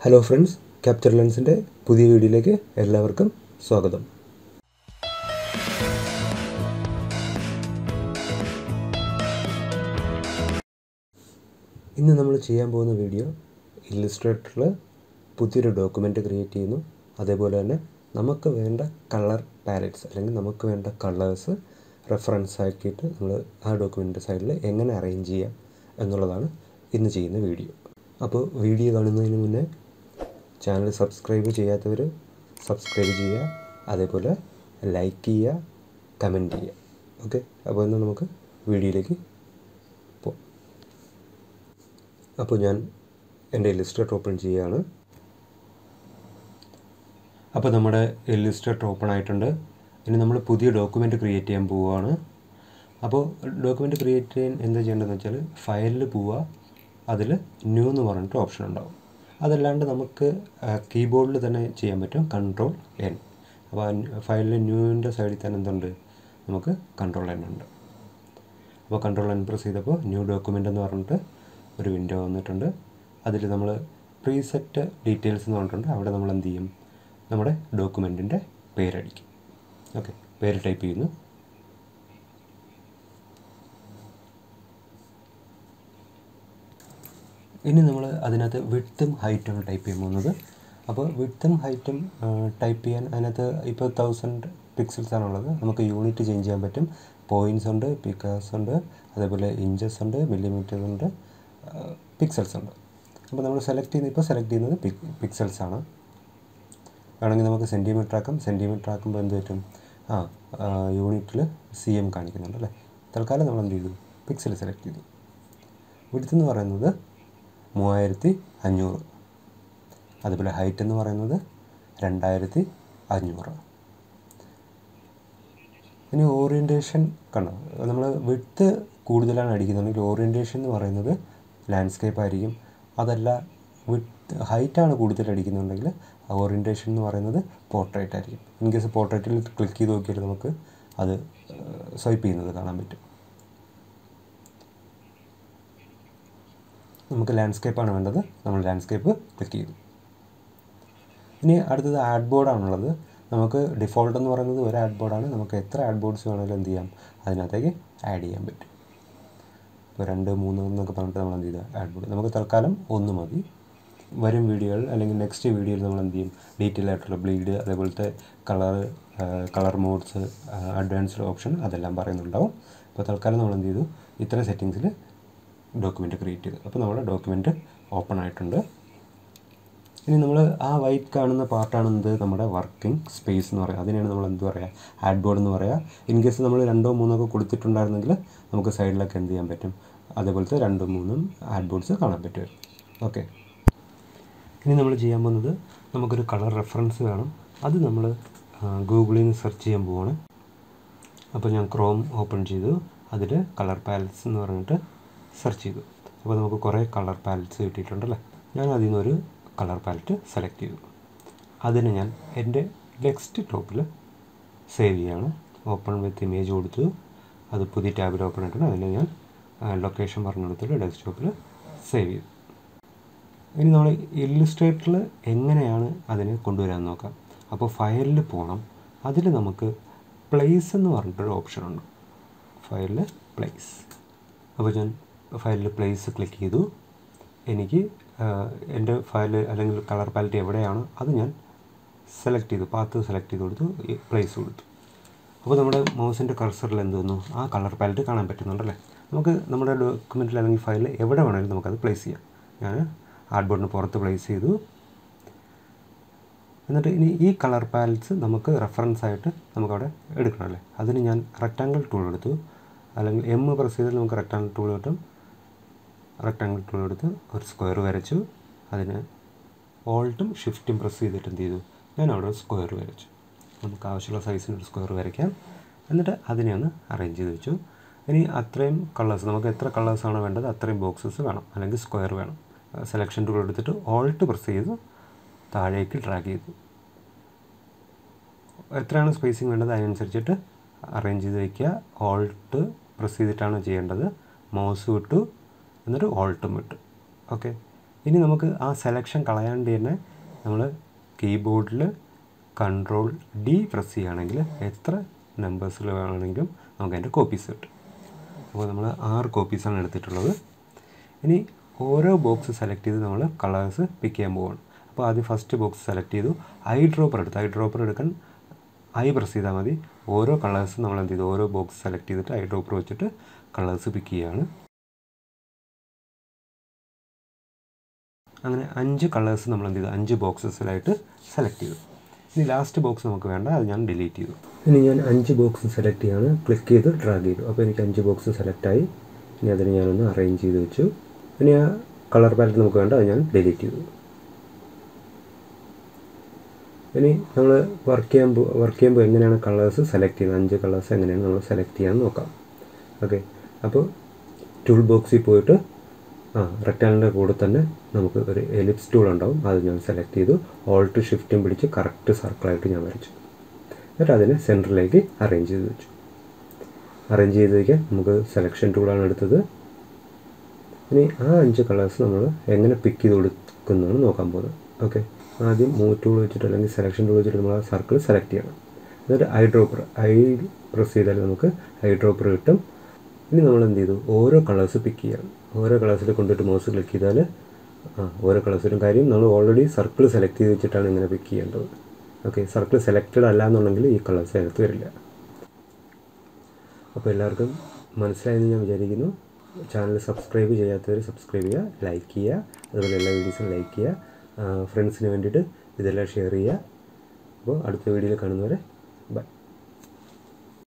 hello friends capture ലെൻസിൻ്റെ പുതിയ വീഡിയോയിലേക്ക് എല്ലാവർക്കും സ്വാഗതം ഇന്ന് നമ്മൾ ചെയ്യാൻ പോകുന്ന വീഡിയോ ഇല്ലുസ്ട്രേറ്ററിൽ പുതിയൊരു ഡോക്യുമെൻ്റ് ക്രിയേറ്റ് ചെയ്യുന്നു അതേപോലെ തന്നെ നമുക്ക് വേണ്ട കളർ പാലറ്റ്സ് അല്ലെങ്കിൽ നമുക്ക് വേണ്ട കളേഴ്സ് റെഫറൻസ് ആക്കിയിട്ട് നമ്മൾ ആ ഡോക്യുമെൻ്റ് സൈഡിൽ എങ്ങനെ അറേഞ്ച് ചെയ്യാം എന്നുള്ളതാണ് ഇന്ന് ചെയ്യുന്ന വീഡിയോ അപ്പോൾ വീഡിയോ കാണുന്നതിന് മുന്നേ ചാനൽ സബ്സ്ക്രൈബ് ചെയ്യാത്തവർ സബ്സ്ക്രൈബ് ചെയ്യുക അതേപോലെ ലൈക്ക് ചെയ്യുക കമൻറ്റ് ചെയ്യുക ഓക്കെ അപ്പോൾ എന്നാൽ നമുക്ക് വീഡിയോയിലേക്ക് പോകാം അപ്പോൾ ഞാൻ എൻ്റെ ഇലിസ്ട്രേറ്റർ ഓപ്പൺ ചെയ്യുകയാണ് അപ്പോൾ നമ്മുടെ ഇലിസ്ട്രേറ്റർ ഓപ്പൺ ആയിട്ടുണ്ട് ഇനി നമ്മൾ പുതിയ ഡോക്യുമെൻറ്റ് ക്രിയേറ്റ് ചെയ്യാൻ പോവുകയാണ് അപ്പോൾ ഡോക്യുമെൻറ്റ് ക്രിയേറ്റ് ചെയ്യാൻ എന്താ ചെയ്യേണ്ടതെന്ന് വെച്ചാൽ ഫയലിൽ പോവുക അതിൽ ന്യൂ എന്ന് പറഞ്ഞിട്ട് ഓപ്ഷൻ ഉണ്ടാവും അതല്ലാണ്ട് നമുക്ക് കീബോർഡിൽ തന്നെ ചെയ്യാൻ പറ്റും കൺട്രോൾ എൻ അപ്പോൾ ഫയലിൽ ന്യൂവിൻ്റെ സൈഡിൽ തന്നെ എന്തുണ്ട് നമുക്ക് കൺട്രോൾ എൻ ഉണ്ട് അപ്പോൾ കൺട്രോൾ എൻ പ്രസ് ചെയ്തപ്പോൾ ന്യൂ ഡോക്യുമെൻ്റ് എന്ന് പറഞ്ഞിട്ട് ഒരു വിൻഡോ വന്നിട്ടുണ്ട് അതിൽ നമ്മൾ പ്രീസെറ്റ് ഡീറ്റെയിൽസ് എന്ന് പറഞ്ഞിട്ടുണ്ട് അവിടെ നമ്മൾ എന്ത് ചെയ്യും നമ്മുടെ ഡോക്യുമെൻറ്റിൻ്റെ പേരടിക്കും ഓക്കെ പേര് ടൈപ്പ് ചെയ്യുന്നു ഇനി നമ്മൾ അതിനകത്ത് വിഡ്ത്തും ഹൈറ്റും ടൈപ്പ് ചെയ്യാൻ പോകുന്നത് അപ്പോൾ വിഡ്ത്തും ഹൈറ്റും ടൈപ്പ് ചെയ്യാൻ അതിനകത്ത് ഇപ്പോൾ തൗസൻഡ് പിക്സൽസ് ആണുള്ളത് നമുക്ക് യൂണിറ്റ് ചേഞ്ച് ചെയ്യാൻ പറ്റും പോയിൻറ്റ്സ് ഉണ്ട് പിക്കേഴ്സ് ഉണ്ട് അതേപോലെ ഇഞ്ചസ് ഉണ്ട് മില്ലിമീറ്റേഴ്സ് ഉണ്ട് പിക്സൽസ് ഉണ്ട് അപ്പോൾ നമ്മൾ സെലക്ട് ചെയ്യുന്നത് ഇപ്പോൾ സെലക്ട് ചെയ്യുന്നത് പിക് പിക്സൽസ് ആണ് വേണമെങ്കിൽ നമുക്ക് സെൻറ്റിമീറ്റർ ആക്കാം സെൻറ്റിമീറ്റർ ആക്കുമ്പോൾ എന്ത് പറ്റും ആ യൂണിറ്റിൽ സി എം കാണിക്കുന്നുണ്ട് അല്ലേ തൽക്കാലം നമ്മൾ എന്ത് ചെയ്തു പിക്സൽ സെലക്ട് ചെയ്തു വിഡ്ത്ത് എന്ന് പറയുന്നത് മൂവായിരത്തി അഞ്ഞൂറ് അതുപോലെ ഹൈറ്റ് എന്ന് പറയുന്നത് രണ്ടായിരത്തി അഞ്ഞൂറ് ഇനി ഓറിയൻറ്റേഷൻ കണ്ടോ നമ്മൾ വിഡ്ത്ത് കൂടുതലാണ് അടിക്കുന്നുണ്ടെങ്കിൽ ഓറിയൻറ്റേഷൻ എന്ന് പറയുന്നത് ലാൻഡ്സ്കേപ്പ് ആയിരിക്കും അതല്ല വിഡ്ത്ത് ഹൈറ്റാണ് കൂടുതൽ അടിക്കുന്നുണ്ടെങ്കിൽ ഓറിയൻറ്റേഷൻ എന്ന് പറയുന്നത് പോർട്രേറ്റ് ആയിരിക്കും ഇൻ കേസ് പോർട്രേറ്റിൽ ക്ലിക്ക് ചെയ്ത് നോക്കിയാൽ നമുക്ക് അത് സ്വൈപ്പ് ചെയ്യുന്നത് കാണാൻ പറ്റും നമുക്ക് ലാൻഡ്സ്കേപ്പാണ് വേണ്ടത് നമ്മൾ ലാൻഡ്സ്കേപ്പ് ക്ലിക്ക് ചെയ്തു ഇനി അടുത്തത് ആഡ് ബോർഡാണുള്ളത് നമുക്ക് ഡിഫോൾട്ട് എന്ന് പറയുന്നത് ഒരു ആഡ് ബോർഡാണ് നമുക്ക് എത്ര ആഡ് ബോർഡ്സ് വേണമെങ്കിലും എന്ത് ചെയ്യാം അതിനകത്തേക്ക് ആഡ് ചെയ്യാൻ പറ്റും ഇപ്പോൾ രണ്ട് മൂന്ന് എന്നൊക്കെ പറഞ്ഞിട്ട് നമ്മൾ എന്ത് ചെയ്താൽ ആഡ് ബോർഡ് നമുക്ക് തൽക്കാലം ഒന്ന് മതി വരും വീഡിയോകൾ അല്ലെങ്കിൽ നെക്സ്റ്റ് വീഡിയോയിൽ നമ്മൾ എന്ത് ചെയ്യും ഡീറ്റെയിൽ ആയിട്ടുള്ള ബ്ലീഡ് അതേപോലത്തെ colour colour modes advanced option അതെല്ലാം പറയുന്നുണ്ടാവും അപ്പോൾ തൽക്കാലം നമ്മൾ എന്ത് ചെയ്തു ഇത്രയും സെറ്റിങ്സിൽ ഡോക്യുമെൻറ്റ് ക്രിയേറ്റ് ചെയ്തു അപ്പോൾ നമ്മുടെ ഡോക്യുമെൻറ്റ് ഓപ്പൺ ആയിട്ടുണ്ട് ഇനി നമ്മൾ ആ വൈറ്റ് കാണുന്ന പാർട്ടാണ് എന്ത് നമ്മുടെ വർക്കിംഗ് സ്പേസ് എന്ന് പറയുക അതിനെയാണ് നമ്മൾ എന്ത് പറയുക ആഡ് ബോർഡ് എന്ന് പറയുക ഇൻ കേസ് നമ്മൾ രണ്ടോ മൂന്നോ ഒക്കെ കൊടുത്തിട്ടുണ്ടായിരുന്നെങ്കിൽ നമുക്ക് സൈഡിലൊക്കെ എന്ത് ചെയ്യാൻ പറ്റും അതേപോലത്തെ രണ്ടും മൂന്നും ആഡ് ബോർഡ്സ് കാണാൻ പറ്റും ഓക്കെ ഇനി നമ്മൾ ചെയ്യാൻ പോകുന്നത് നമുക്കൊരു കളർ റെഫറൻസ് വേണം അത് നമ്മൾ ഗൂഗിളിൽ നിന്ന് സെർച്ച് ചെയ്യാൻ പോവാണ് അപ്പോൾ ഞാൻ ക്രോം ഓപ്പൺ ചെയ്തു അതിൽ കളർ പാലറ്റ്സ് എന്ന് പറഞ്ഞിട്ട് സെർച്ച് ചെയ്തു അപ്പോൾ നമുക്ക് കുറേ കളർ പാലറ്റ്സ് കിട്ടിയിട്ടുണ്ടല്ലേ ഞാൻ അതിൽ നിന്നൊരു കളർ പാലറ്റ് സെലക്ട് ചെയ്തു അതിന് ഞാൻ എൻ്റെ നെക്സ്റ്റ് ടോപ്പിൽ സേവ് ചെയ്യാണ് ഓപ്പൺ വിത്ത് ഇമേജ് കൊടുത്തു അത് പുതിയ ടാബിൽ ഓപ്പൺ ആയിട്ടുണ്ട് അതിന് ഞാൻ ലൊക്കേഷൻ പറഞ്ഞു കൊടുത്തിട്ട് ഡെസ്ക്ടോപ്പിൽ സേവ് ചെയ്തു ഇനി നമ്മൾ ഇല്ലുസ്ട്രേറ്ററിൽ എങ്ങനെയാണ് അതിനെ കൊണ്ടുവരാൻ നോക്കാം അപ്പോൾ ഫയലിൽ പോകണം അതിൽ നമുക്ക് പ്ലേസ് എന്ന് പറഞ്ഞിട്ടൊരു ഓപ്ഷൻ ഉണ്ട് ഫയലിൽ പ്ലേസ് അപ്പോൾ ഞാൻ ഫയലിൽ പ്ലേസ് ക്ലിക്ക് ചെയ്തു എനിക്ക് എൻ്റെ ഫയൽ അല്ലെങ്കിൽ കളർ പാലറ്റ് എവിടെയാണ് അത് ഞാൻ സെലക്ട് ചെയ്തു പാത്ത് സെലക്ട് ചെയ്ത് കൊടുത്തു പ്ലേസ് കൊടുത്തു അപ്പോൾ നമ്മുടെ മൗസിൻ്റെ കർസറിൽ എന്ത് വന്നു ആ കളർ പാലറ്റ് കാണാൻ പറ്റുന്നുണ്ടല്ലേ നമുക്ക് നമ്മുടെ ഡോക്യുമെൻറ്റിൽ അല്ലെങ്കിൽ ഫയലിൽ എവിടെ വേണമെങ്കിലും നമുക്കത് പ്ലേസ് ചെയ്യാം ഞാൻ ആർട്ട് ബോർഡിന് പുറത്ത് പ്ലേസ് ചെയ്തു എന്നിട്ട് ഇനി ഈ കളർ പാലറ്റ്സ് നമുക്ക് റെഫറൻസ് ആയിട്ട് നമുക്കവിടെ എടുക്കണം അല്ലേ അതിന് ഞാൻ റെക്റ്റാങ്കിൾ ടൂൾ എടുത്തു അല്ലെങ്കിൽ എം പ്രസ് ചെയ്താൽ നമുക്ക് റെക്റ്റാങ്കിൾ ടൂൾ കിട്ടും റെക്റ്റാങ്കിൾ ടൂൾ എടുത്ത് ഒരു സ്ക്വയർ വരച്ചു അതിന് ഓൾട്ടും ഷിഫ്റ്റും പ്രസ് ചെയ്തിട്ട് എന്ത് ചെയ്തു ഞാൻ അവിടെ ഒരു സ്ക്വയർ വരച്ചു നമുക്ക് ആവശ്യമുള്ള സൈസിന് ഒരു സ്ക്വയർ വരയ്ക്കാം എന്നിട്ട് അതിനെ ഒന്ന് അറേഞ്ച് ചെയ്ത് വെച്ചു ഇനി അത്രയും കളേഴ്സ് നമുക്ക് എത്ര കളേഴ്സാണ് വേണ്ടത് അത്രയും ബോക്സസ് വേണം അല്ലെങ്കിൽ സ്ക്വയർ വേണം സെലക്ഷൻ ടൂൾ എടുത്തിട്ട് ഓൾട്ട് പ്രസ് ചെയ്ത് താഴേക്ക് ഡ്രാഗ് ചെയ്തു എത്രയാണ് സ്പേസിങ് വേണ്ടത് അതിനനുസരിച്ചിട്ട് അറേഞ്ച് ചെയ്ത് വയ്ക്കുക ഓൾട്ട് പ്രസ് ചെയ്തിട്ടാണ് ചെയ്യേണ്ടത് മൗസ് വിട്ടു എന്നിട്ട് ഓൾട്ടും വിട്ടു ഓക്കെ ഇനി നമുക്ക് ആ സെലക്ഷൻ കളയാണ്ട് തന്നെ നമ്മൾ കീബോർഡിൽ കൺട്രോൾ ഡി പ്രസ് ചെയ്യുകയാണെങ്കിൽ എത്ര നമ്പേഴ്സിൽ വേണമെങ്കിലും നമുക്ക് അതിൻ്റെ കോപ്പീസ് കിട്ടും അപ്പോൾ നമ്മൾ ആറ് കോപ്പീസാണ് എടുത്തിട്ടുള്ളത് ഇനി ഓരോ ബോക്സ് സെലക്ട് ചെയ്ത് നമ്മൾ കളേഴ്സ് പിക്ക് ചെയ്യാൻ പോവുകയാണ് അപ്പോൾ ആദ്യം ഫസ്റ്റ് ബോക്സ് സെലക്ട് ചെയ്തു ഐ ഡ്രോപ്പർ എടുത്തു ഐ ഡ്രോപ്പർ എടുക്കാൻ ഐ പ്രസ് ചെയ്താൽ മതി ഓരോ കളേഴ്സും നമ്മൾ എന്ത് ചെയ്തു ഓരോ ബോക്സ് സെലക്ട് ചെയ്തിട്ട് ഐ ഡ്രോപ്പർ വെച്ചിട്ട് കളേഴ്സ് പിക്ക് ചെയ്യുകയാണ് അങ്ങനെ അഞ്ച് കളേഴ്സ് നമ്മൾ എന്ത് ചെയ്തു അഞ്ച് ബോക്സസിലായിട്ട് സെലക്ട് ചെയ്തു ഇനി ലാസ്റ്റ് ബോക്സ് നമുക്ക് വേണ്ട അത് ഞാൻ ഡിലീറ്റ് ചെയ്തു ഇനി ഞാൻ അഞ്ച് ബോക്സ് സെലക്ട് ചെയ്യാണ് ക്ലിക്ക് ചെയ്ത് ഡ്രാഗ് ചെയ്തു അപ്പോൾ എനിക്ക് അഞ്ച് ബോക്സ് സെലക്ട് ആയി ഇനി അതിന് ഞാനൊന്ന് അറേഞ്ച് ചെയ്ത് വെച്ചു ഇനി ആ കളർ പാലറ്റ് നമുക്ക് വേണ്ട അത് ഞാൻ ഡിലീറ്റ് ചെയ്തു ഇനി നമ്മൾ വർക്ക് ചെയ്യാൻ വർക്ക് ചെയ്യുമ്പോൾ എങ്ങനെയാണ് കളേഴ്സ് സെലക്ട് ചെയ്യുന്നത് അഞ്ച് കളേഴ്സ് എങ്ങനെയാണ് നമ്മൾ സെലക്ട് ചെയ്യാൻ നോക്കാം ഓക്കെ അപ്പോൾ ടൂൾ ബോക്സിൽ പോയിട്ട് ആ റെക്റ്റാലിൻ്റെ കൂടെ തന്നെ നമുക്ക് ഒരു എലിപ്സ് ടൂൾ ഉണ്ടാവും അത് ഞാൻ സെലക്ട് ചെയ്തു ഓൾട്ട് ഷിഫ്റ്റും പിടിച്ച് കറക്റ്റ് സർക്കിളായിട്ട് ഞാൻ വരച്ചു എന്നിട്ട് അതിനെ സെൻറ്ററിലേക്ക് അറേഞ്ച് ചെയ്ത് വെച്ചു അറേഞ്ച് ചെയ്ത് വയ്ക്കാൻ നമുക്ക് സെലക്ഷൻ ടൂളാണ് എടുത്തത് ഇനി ആ അഞ്ച് കളേഴ്സ് നമ്മൾ എങ്ങനെ പിക്ക് ചെയ്ത് കൊടുക്കുന്നതാണ് നോക്കാൻ പോകുന്നത് ഓക്കെ ആദ്യം മൂവ് ടൂൾ വെച്ചിട്ട് അല്ലെങ്കിൽ സെലക്ഷൻ ടൂൾ വെച്ചിട്ട് നമ്മൾ ആ സർക്കിൾ സെലക്ട് ചെയ്യണം എന്നിട്ട് ഐ ഡ്രോപ്പർ ഐ പ്രസ് ചെയ്താൽ നമുക്ക് ഐ ഡ്രോപ്പർ കിട്ടും ഇനി നമ്മൾ എന്ത് ചെയ്തു ഓരോ കളേഴ്സ് പിക്ക് ചെയ്യണം ഓരോ കളേഴ്സിൽ കൊണ്ടിട്ട് മൗസ് ക്ലിക്ക് ചെയ്താൽ ആ ഓരോ കളേഴ്സിലും കാര്യം നമ്മൾ ഓൾറെഡി സർക്കിൾ സെലക്ട് ചെയ്ത് വെച്ചിട്ടാണ് ഇങ്ങനെ പിക്ക് ചെയ്യേണ്ടത് ഓക്കെ സർക്കിൾ സെലക്റ്റഡ് അല്ല എന്നുണ്ടെങ്കിൽ ഈ കളേഴ്സ് അതിനകത്ത് വരില്ല അപ്പോൾ എല്ലാവർക്കും മനസ്സിലായെന്ന് ഞാൻ വിചാരിക്കുന്നു ചാനൽ സബ്സ്ക്രൈബ് ചെയ്യാത്തവർ സബ്സ്ക്രൈബ് ചെയ്യുക ലൈക്ക് ചെയ്യുക അതുപോലെ എല്ലാ വീഡിയോസും ലൈക്ക് ചെയ്യുക ഫ്രണ്ട്സിന് വേണ്ടിയിട്ട് ഇതെല്ലാം ഷെയർ ചെയ്യുക അപ്പോൾ അടുത്ത വീഡിയോയിൽ കാണുന്നവരെ ബൈ